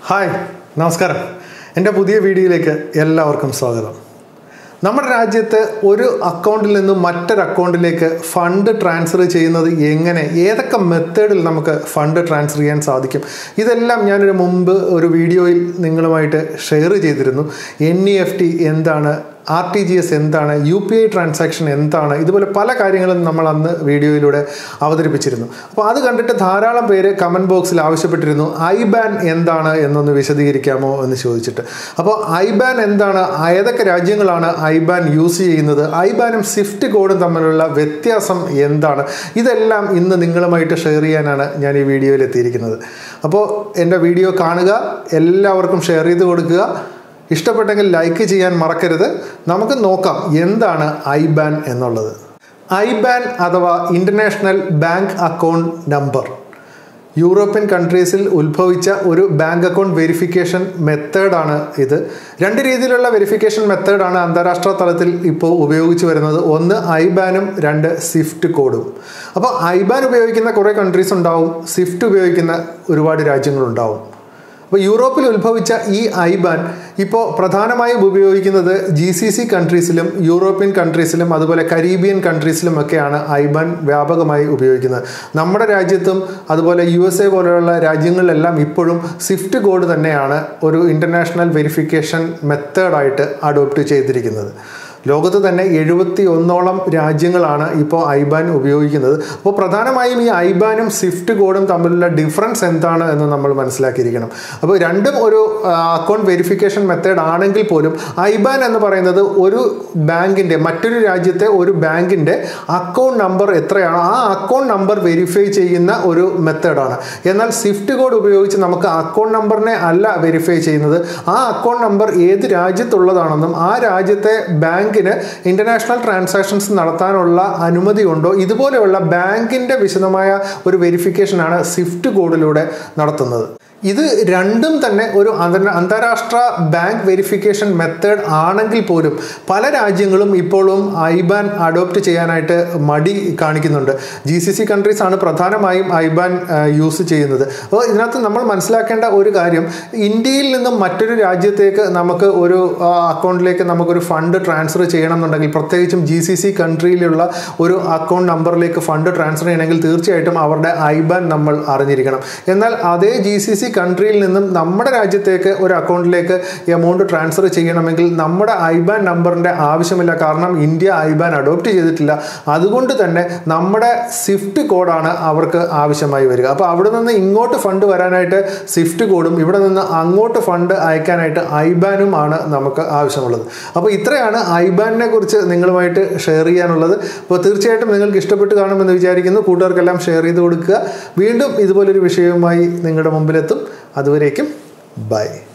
hi നമസ്കാരം എൻ്റെ പുതിയ വീഡിയോയിലേക്ക് എല്ലാവർക്കും സ്വാഗതം നമ്മുടെ രാജ്യത്ത് ഒരു അക്കൗണ്ടിൽ നിന്നും മറ്റൊരു അക്കൗണ്ടിലേക്ക് ഫണ്ട് ട്രാൻസ്ഫർ ചെയ്യുന്നത് എങ്ങനെ ഏതൊക്കെ മെത്തേഡിൽ നമുക്ക് ഫണ്ട് ട്രാൻസ്ഫർ ചെയ്യാൻ സാധിക്കും ഇതെല്ലാം ഞാനൊരു മുമ്പ് ഒരു വീഡിയോയിൽ നിങ്ങളുമായിട്ട് ഷെയർ ചെയ്തിരുന്നു എൻ ഇ എഫ് ടി എന്താണ് ആർ ടി ജി എസ് എന്താണ് യു പി ഐ ട്രാൻസാക്ഷൻ എന്താണ് ഇതുപോലെ പല കാര്യങ്ങളും നമ്മൾ അന്ന് വീഡിയോയിലൂടെ അവതരിപ്പിച്ചിരുന്നു അപ്പോൾ അത് കണ്ടിട്ട് ധാരാളം പേര് കമൻറ്റ് ബോക്സിൽ ആവശ്യപ്പെട്ടിരുന്നു ഐ ബാൻ എന്താണ് എന്നൊന്ന് വിശദീകരിക്കാമോ എന്ന് ചോദിച്ചിട്ട് അപ്പോൾ ഐ ബാൻ എന്താണ് ഏതൊക്കെ രാജ്യങ്ങളാണ് ഐ ബാൻ യൂസ് ചെയ്യുന്നത് ഐ ബാനും സ്വിഫ്റ്റ് കോഡും തമ്മിലുള്ള വ്യത്യാസം എന്താണ് ഇതെല്ലാം ഇന്ന് നിങ്ങളുമായിട്ട് ഷെയർ ചെയ്യാനാണ് ഞാൻ ഈ വീഡിയോയിൽ എത്തിയിരിക്കുന്നത് അപ്പോൾ എൻ്റെ വീഡിയോ കാണുക എല്ലാവർക്കും ഷെയർ ചെയ്ത് കൊടുക്കുക ഇഷ്ടപ്പെട്ടെങ്കിൽ ലൈക്ക് ചെയ്യാൻ മറക്കരുത് നമുക്ക് നോക്കാം എന്താണ് ഐ ബാൻ എന്നുള്ളത് ഐ ബാൻ അഥവാ international bank account number European കൺട്രീസിൽ ഉത്ഭവിച്ച ഒരു ബാങ്ക് അക്കൗണ്ട് വെരിഫിക്കേഷൻ മെത്തേഡാണ് ഇത് രണ്ട് രീതിയിലുള്ള വെരിഫിക്കേഷൻ മെത്തേഡാണ് അന്താരാഷ്ട്ര തലത്തിൽ ഇപ്പോൾ ഉപയോഗിച്ച് വരുന്നത് ഒന്ന് ഐ ബാനും രണ്ട് സ്വിഫ്റ്റ് കോഡും അപ്പോൾ ഐ ബാൻ ഉപയോഗിക്കുന്ന കുറേ കൺട്രീസ് ഉണ്ടാവും സ്വിഫ്റ്റ് ഉപയോഗിക്കുന്ന ഒരുപാട് രാജ്യങ്ങളുണ്ടാവും അപ്പോൾ യൂറോപ്പിൽ ഉത്ഭവിച്ച ഈ ഐബാൻ ഇപ്പോൾ പ്രധാനമായും ഉപയോഗിക്കുന്നത് ജി സി സി കൺട്രീസിലും യൂറോപ്യൻ കൺട്രീസിലും അതുപോലെ കരീബിയൻ കൺട്രീസിലും ഒക്കെയാണ് ഐബാൻ വ്യാപകമായി ഉപയോഗിക്കുന്നത് നമ്മുടെ രാജ്യത്തും അതുപോലെ യു എസ് എ പോലെയുള്ള രാജ്യങ്ങളിലെല്ലാം ഇപ്പോഴും സ്വിഫ്റ്റ് കോഡ് തന്നെയാണ് ഒരു ഇൻ്റർനാഷണൽ വെരിഫിക്കേഷൻ മെത്തേഡായിട്ട് അഡോപ്റ്റ് ചെയ്തിരിക്കുന്നത് ലോകത്ത് തന്നെ എഴുപത്തി ഒന്നോളം രാജ്യങ്ങളാണ് ഇപ്പോൾ ഐബാൻ ഉപയോഗിക്കുന്നത് അപ്പോൾ പ്രധാനമായും ഈ ഐബാനും സ്വിഫ്റ്റ് കോഡും തമ്മിലുള്ള ഡിഫറൻസ് എന്താണ് എന്ന് നമ്മൾ മനസ്സിലാക്കിയിരിക്കണം അപ്പോൾ രണ്ടും ഒരു അക്കൗണ്ട് വെരിഫിക്കേഷൻ മെത്തേഡ് ആണെങ്കിൽ പോലും ഐബാൻ എന്ന് പറയുന്നത് ഒരു ബാങ്കിൻ്റെ മറ്റൊരു രാജ്യത്തെ ഒരു ബാങ്കിൻ്റെ അക്കൗണ്ട് നമ്പർ എത്രയാണോ ആ അക്കൗണ്ട് നമ്പർ വെരിഫൈ ചെയ്യുന്ന ഒരു മെത്തേഡാണ് എന്നാൽ സ്വിഫ്റ്റ് കോഡ് ഉപയോഗിച്ച് നമുക്ക് അക്കൗണ്ട് നമ്പറിനെ അല്ല വെരിഫൈ ചെയ്യുന്നത് ആ അക്കൗണ്ട് നമ്പർ ഏത് രാജ്യത്തുള്ളതാണെന്നും ആ രാജ്യത്തെ ബാങ്കിന് ഇന്റർനാഷണൽ ട്രാൻസാക്ഷൻസ് നടത്താനുള്ള അനുമതി ഉണ്ടോ ഇതുപോലെയുള്ള ബാങ്കിന്റെ വിശദമായ ഒരു വെരിഫിക്കേഷനാണ് സ്വിഫ്റ്റ് കോഡിലൂടെ നടത്തുന്നത് ഇത് രണ്ടും തന്നെ ഒരു അന്താരാഷ്ട്ര ബാങ്ക് വെരിഫിക്കേഷൻ മെത്തേഡ് ആണെങ്കിൽ പോലും പല രാജ്യങ്ങളും ഇപ്പോഴും ഐബാൻ അഡോപ്റ്റ് ചെയ്യാനായിട്ട് മടി കാണിക്കുന്നുണ്ട് ജി സി സി കൺട്രീസ് ആണ് പ്രധാനമായും ഐബാൻ യൂസ് ചെയ്യുന്നത് അപ്പോൾ ഇതിനകത്ത് നമ്മൾ മനസ്സിലാക്കേണ്ട ഒരു കാര്യം ഇന്ത്യയിൽ നിന്നും മറ്റൊരു രാജ്യത്തേക്ക് നമുക്ക് ഒരു അക്കൗണ്ടിലേക്ക് നമുക്കൊരു ഫണ്ട് ട്രാൻസ്ഫർ ചെയ്യണം എന്നുണ്ടെങ്കിൽ പ്രത്യേകിച്ചും ജി സി സി കൺട്രിയിലുള്ള ഒരു അക്കൗണ്ട് നമ്പറിലേക്ക് ഫണ്ട് ട്രാൻസ്ഫർ ചെയ്യണമെങ്കിൽ തീർച്ചയായിട്ടും അവരുടെ ഐബാൻ നമ്മൾ അറിഞ്ഞിരിക്കണം എന്നാൽ അതേ ജി സി സി കൺട്രിയിൽ നിന്നും നമ്മുടെ രാജ്യത്തേക്ക് ഒരു അക്കൗണ്ടിലേക്ക് എമൗണ്ട് ട്രാൻസ്ഫർ ചെയ്യണമെങ്കിൽ നമ്മുടെ ഐബാൻ നമ്പറിൻ്റെ ആവശ്യമില്ല കാരണം ഇന്ത്യ ഐബാൻ അഡോപ്റ്റ് ചെയ്തിട്ടില്ല അതുകൊണ്ട് തന്നെ നമ്മുടെ സ്വിഫ്റ്റ് കോഡാണ് അവർക്ക് ആവശ്യമായി വരിക അപ്പോൾ അവിടെ നിന്ന് ഇങ്ങോട്ട് ഫണ്ട് വരാനായിട്ട് സ്വിഫ്റ്റ് കോഡും ഇവിടെ നിന്ന് അങ്ങോട്ട് ഫണ്ട് അയക്കാനായിട്ട് ഐബാനും ആണ് നമുക്ക് ആവശ്യമുള്ളത് അപ്പോൾ ഇത്രയാണ് ഐബാനിനെ കുറിച്ച് നിങ്ങളുമായിട്ട് ഷെയർ ചെയ്യാനുള്ളത് അപ്പോൾ തീർച്ചയായിട്ടും നിങ്ങൾക്ക് ഇഷ്ടപ്പെട്ട് കാണുമെന്ന് വിചാരിക്കുന്നു കൂട്ടുകാർക്കെല്ലാം ഷെയർ ചെയ്ത് കൊടുക്കുക വീണ്ടും ഇതുപോലൊരു വിഷയവുമായി നിങ്ങളുടെ മുമ്പിലെത്തും അതുവരേക്കും ബൈ